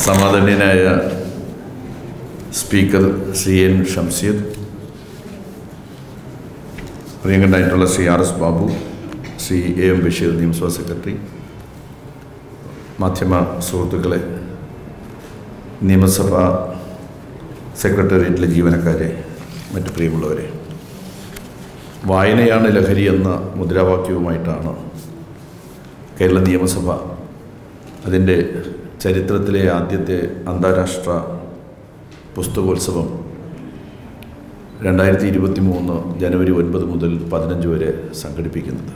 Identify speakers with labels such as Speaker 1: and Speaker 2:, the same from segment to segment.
Speaker 1: സമാദരണീയനായ speaker C N Shamseer പ്രിയങ്കനായിട്ടുള്ള Shri R S Babu Shri A M Basheer നിയമസഭാ secretary മാധ്യമ സുഹൃത്തുക്കളെ നിയമസഭാ സെക്രട്ടേറിയറ്റിലെ ജീവനക്കാരെ മറ്റ് പ്രിയമുള്ളവരെ വായനയാണ് ലഹരി എന്ന മുദ്രാവാക്യവുമായിട്ടാണ് കേരള നിയമസഭ അതിൻ്റെ ചരിത്രത്തിലെ ആദ്യത്തെ അന്താരാഷ്ട്ര പുസ്തകോത്സവം രണ്ടായിരത്തി ഇരുപത്തി മൂന്ന് ജനുവരി ഒൻപത് മുതൽ പതിനഞ്ച് വരെ സംഘടിപ്പിക്കുന്നത്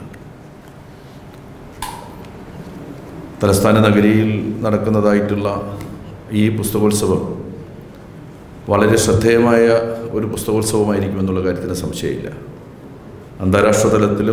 Speaker 1: തലസ്ഥാന നഗരിയിൽ നടക്കുന്നതായിട്ടുള്ള ഈ പുസ്തകോത്സവം വളരെ ശ്രദ്ധേയമായ ഒരു പുസ്തകോത്സവമായിരിക്കുമെന്നുള്ള കാര്യത്തിന് സംശയമില്ല അന്താരാഷ്ട്ര തലത്തിലും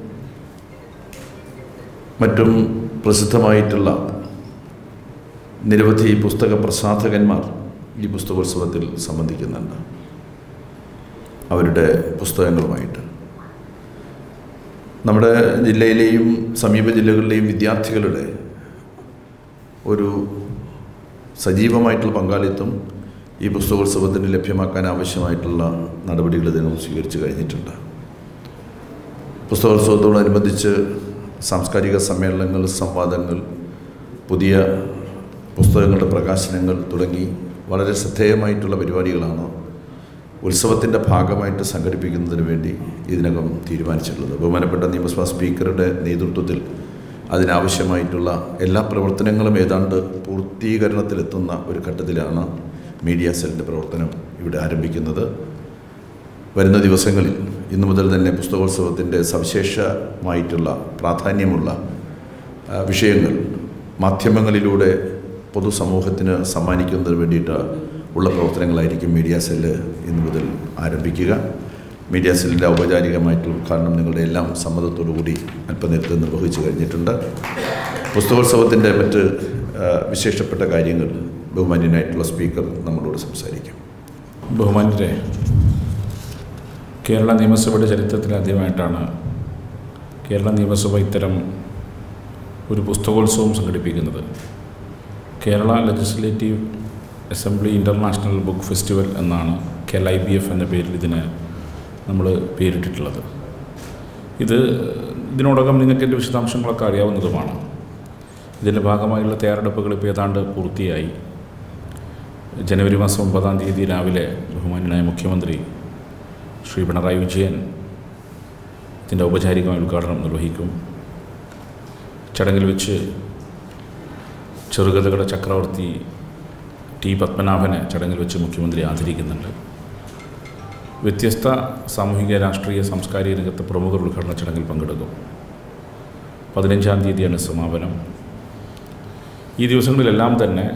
Speaker 1: മറ്റും പ്രസിദ്ധമായിട്ടുള്ള നിരവധി പുസ്തക പ്രസാധകന്മാർ ഈ പുസ്തകോത്സവത്തിൽ സംബന്ധിക്കുന്നുണ്ട് അവരുടെ പുസ്തകങ്ങളുമായിട്ട് നമ്മുടെ ജില്ലയിലെയും സമീപ ജില്ലകളിലെയും വിദ്യാർത്ഥികളുടെ ഒരു സജീവമായിട്ടുള്ള പങ്കാളിത്തം ഈ പുസ്തകോത്സവത്തിന് ലഭ്യമാക്കാൻ ആവശ്യമായിട്ടുള്ള നടപടികൾ ഇതിനകം സ്വീകരിച്ചു കഴിഞ്ഞിട്ടുണ്ട് പുസ്തകോത്സവത്തോടനുബന്ധിച്ച് സാംസ്കാരിക സമ്മേളനങ്ങൾ സംവാദങ്ങൾ പുതിയ പുസ്തകങ്ങളുടെ പ്രകാശനങ്ങൾ തുടങ്ങി വളരെ ശ്രദ്ധേയമായിട്ടുള്ള പരിപാടികളാണ് ഉത്സവത്തിൻ്റെ ഭാഗമായിട്ട് സംഘടിപ്പിക്കുന്നതിന് വേണ്ടി ഇതിനകം തീരുമാനിച്ചിട്ടുള്ളത് ബഹുമാനപ്പെട്ട നിയമസഭാ സ്പീക്കറുടെ നേതൃത്വത്തിൽ അതിനാവശ്യമായിട്ടുള്ള എല്ലാ പ്രവർത്തനങ്ങളും ഏതാണ്ട് പൂർത്തീകരണത്തിലെത്തുന്ന ഒരു ഘട്ടത്തിലാണ് മീഡിയ സെല്ലിൻ്റെ പ്രവർത്തനം ഇവിടെ ആരംഭിക്കുന്നത് വരുന്ന ദിവസങ്ങളിൽ ഇന്നു മുതൽ തന്നെ പുസ്തകോത്സവത്തിൻ്റെ സവിശേഷമായിട്ടുള്ള പ്രാധാന്യമുള്ള ആ, വിഷയങ്ങൾ മാധ്യമങ്ങളിലൂടെ പൊതുസമൂഹത്തിന് സമ്മാനിക്കുന്നതിന് വേണ്ടിയിട്ട് ഉള്ള പ്രവർത്തനങ്ങളായിരിക്കും മീഡിയ സെല്ല് ഇന്നു മുതൽ ആരംഭിക്കുക മീഡിയ സെല്ലിൻ്റെ ഔപചാരികമായിട്ടുള്ള ഉദ്ഘാടനം നിങ്ങളുടെ എല്ലാം സമ്മതത്തോടു കൂടി അല്പനേരത്തെ നിർവഹിച്ചു കഴിഞ്ഞിട്ടുണ്ട് പുസ്തകോത്സവത്തിൻ്റെ മറ്റ് ആ, വിശേഷപ്പെട്ട കാര്യങ്ങൾ ബഹുമാന്യനായിട്ടുള്ള സ്പീക്കർ നമ്മളോട് സംസാരിക്കും
Speaker 2: ബഹുമാന്യരെ കേരള നിയമസഭയുടെ ചരിത്രത്തിൽ ആദ്യമായിട്ടാണ് കേരള നിയമസഭ ഇത്തരം ഒരു പുസ്തകോത്സവം സംഘടിപ്പിക്കുന്നത് Kerala legislative assembly international book festival എന്നാണ് K L I B F എന്ന പേരിൽ ഇതിന് നമ്മൾ പേരിട്ടിട്ടുള്ളത് ഇത് ഇതിനോടകം നിങ്ങൾക്ക് എൻ്റെ വിശദാംശങ്ങളൊക്കെ അറിയാവുന്നതുമാണ് ഇതിൻ്റെ ഭാഗമായുള്ള തയ്യാറെടുപ്പുകൾ ഇപ്പോൾ ഏതാണ്ട് പൂർത്തിയായി ജനുവരി മാസം ഒമ്പതാം തീയതി രാവിലെ ബഹുമാന്യനായ മുഖ്യമന്ത്രി ശ്രീ പിണറായി വിജയൻ ഇതിൻ്റെ ഔപചാരികമായ ഉദ്ഘാടനം നിർവഹിക്കും ചടങ്ങിൽ വെച്ച് ചെറുകഥകളുടെ ചക്രവർത്തി ടി പത്മനാഭനെ ചടങ്ങിൽ വെച്ച് മുഖ്യമന്ത്രി ആദരിക്കുന്നുണ്ട് വ്യത്യസ്ത സാമൂഹിക രാഷ്ട്രീയ സാംസ്കാരിക രംഗത്തെ പ്രമുഖർ ഉദ്ഘാടന ചടങ്ങിൽ പങ്കെടുക്കും പതിനഞ്ചാം തീയതിയാണ് സമാപനം ഈ ദിവസങ്ങളിലെല്ലാം തന്നെ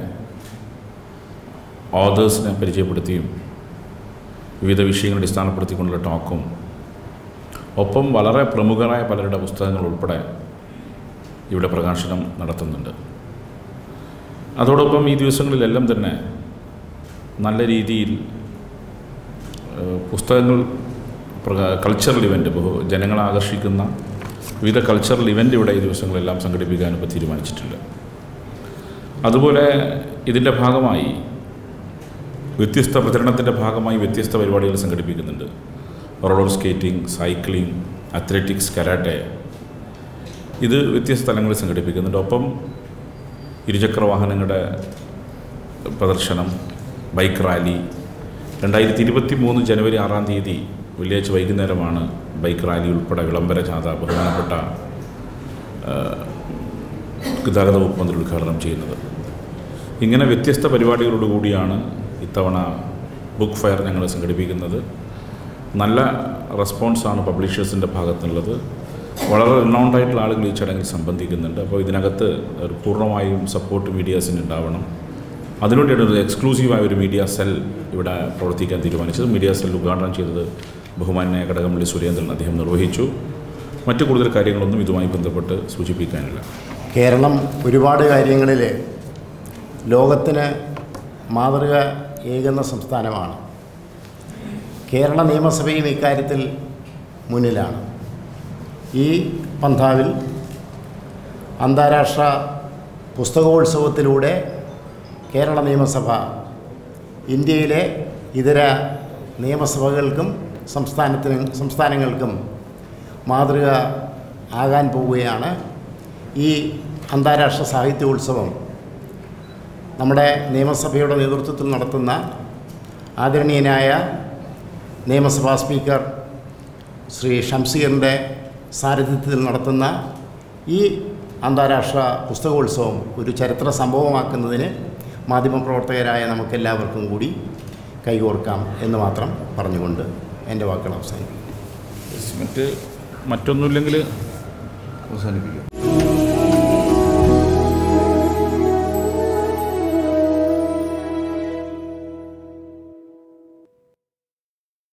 Speaker 2: ഓതേഴ്സിനെ പരിചയപ്പെടുത്തിയും വിവിധ വിഷയങ്ങൾ അടിസ്ഥാനപ്പെടുത്തിക്കൊണ്ടുള്ള ടോക്കും ഒപ്പം വളരെ പ്രമുഖരായ പലരുടെ പുസ്തകങ്ങൾ ഉൾപ്പെടെ ഇവിടെ പ്രകാശനം നടത്തുന്നുണ്ട് അതോടൊപ്പം ഈ ദിവസങ്ങളിലെല്ലാം തന്നെ നല്ല രീതിയിൽ ഏഹ്, പുസ്തകങ്ങൾ പ്രകാ- കൾച്ചറൽ ഇവൻ്റ് ബഹു ജനങ്ങളെ ആകർഷിക്കുന്ന വിവിധ കൾച്ചറൽ ഇവൻ്റ് ഇവിടെ ഈ ദിവസങ്ങളെല്ലാം സംഘടിപ്പിക്കാൻ ഇപ്പോൾ തീരുമാനിച്ചിട്ടുണ്ട് അതുപോലെ ഇതിൻ്റെ ഭാഗമായി വ്യത്യസ്ത പ്രചരണത്തിൻ്റെ ഭാഗമായി വ്യത്യസ്ത പരിപാടികൾ സംഘടിപ്പിക്കുന്നുണ്ട് roller skating cycling athletics karate ഇത് വ്യത്യസ്ത സ്ഥലങ്ങളിൽ സംഘടിപ്പിക്കുന്നുണ്ട് ഒപ്പം ഇരുചക്ര വാഹനങ്ങളുടെ പ്രദർശനം ബൈക്ക് റാലി രണ്ടായിരത്തി ഇരുപത്തി മൂന്ന് ജനുവരി ആറാം തീയതി വെള്ളിയാഴ്ച വൈകുന്നേരമാണ് ബൈക്ക് റാലി ഉൾപ്പെടെ വിളംബര ജാഥ ബഹുമാനപ്പെട്ട ആ, ഗതാഗത വകുപ്പ് മന്ത്രി ഉദ്ഘാടനം ചെയ്യുന്നത് ഇങ്ങനെ വ്യത്യസ്ത പരിപാടികളോടുകൂടിയാണ് ഇത്തവണ ബുക്ക് ഫെയർ ഞങ്ങൾ സംഘടിപ്പിക്കുന്നത് നല്ല റെസ്പോൺസാണ് പബ്ലിഷേഴ്സിൻ്റെ ഭാഗത്തുള്ളത് വളരെ റിനൗണ്ട് ആയിട്ടുള്ള ആളുകൾ ഈ ചടങ്ങിൽ സംബന്ധിക്കുന്നുണ്ട് അപ്പോൾ ഇതിനകത്ത് ഒരു പൂർണ്ണമായും സപ്പോർട്ട് മീഡിയാസിന് ഉണ്ടാവണം അതിനുവേണ്ടിയാണ് ഒരു എക്സ്ക്ലൂസീവായ ഒരു മീഡിയ സെൽ ഇവിടെ പ്രവർത്തിക്കാൻ തീരുമാനിച്ചത് മീഡിയ സെൽ ഉദ്ഘാടനം ചെയ്തത് ബഹുമാന്യ കടകംപള്ളി സുരേന്ദ്രൻ അദ്ദേഹം നിർവഹിച്ചു മറ്റു കൂടുതൽ കാര്യങ്ങളൊന്നും ഇതുമായി ബന്ധപ്പെട്ട് സൂചിപ്പിക്കാനില്ല
Speaker 3: കേരളം ഒരുപാട് കാര്യങ്ങളിൽ ലോകത്തിന് മാതൃക ഏകുന്ന സംസ്ഥാനമാണ് കേരള നിയമസഭയും ഇക്കാര്യത്തിൽ മുന്നിലാണ് ഈ പന്ഥാവിൽ അന്താരാഷ്ട്ര പുസ്തകോത്സവത്തിലൂടെ കേരള നിയമസഭ ഇന്ത്യയിലെ ഇതര നിയമസഭകൾക്കും സംസ്ഥാനത്തിനും സംസ്ഥാനങ്ങൾക്കും മാതൃക ആകാൻ പോവുകയാണ് ഈ അന്താരാഷ്ട്ര സാഹിത്യോത്സവം നമ്മുടെ നിയമസഭയുടെ നേതൃത്വത്തിൽ നടത്തുന്ന ആദരണീയനായ നിയമസഭാ സ്പീക്കർ ശ്രീ ഷംസീറിൻ്റെ സാരഥ്യത്തിൽ നടത്തുന്ന ഈ അന്താരാഷ്ട്ര പുസ്തകോത്സവം ഒരു ചരിത്ര സംഭവമാക്കുന്നതിന് മാധ്യമപ്രവർത്തകരായ നമുക്കെല്ലാവർക്കും കൂടി കൈകോർക്കാം എന്ന് മാത്രം പറഞ്ഞുകൊണ്ട് എൻ്റെ വാക്കുകൾ അവസാനിപ്പിക്കും
Speaker 2: മറ്റ് മറ്റൊന്നുമില്ലെങ്കിൽ
Speaker 1: അവസാനിപ്പിക്കാം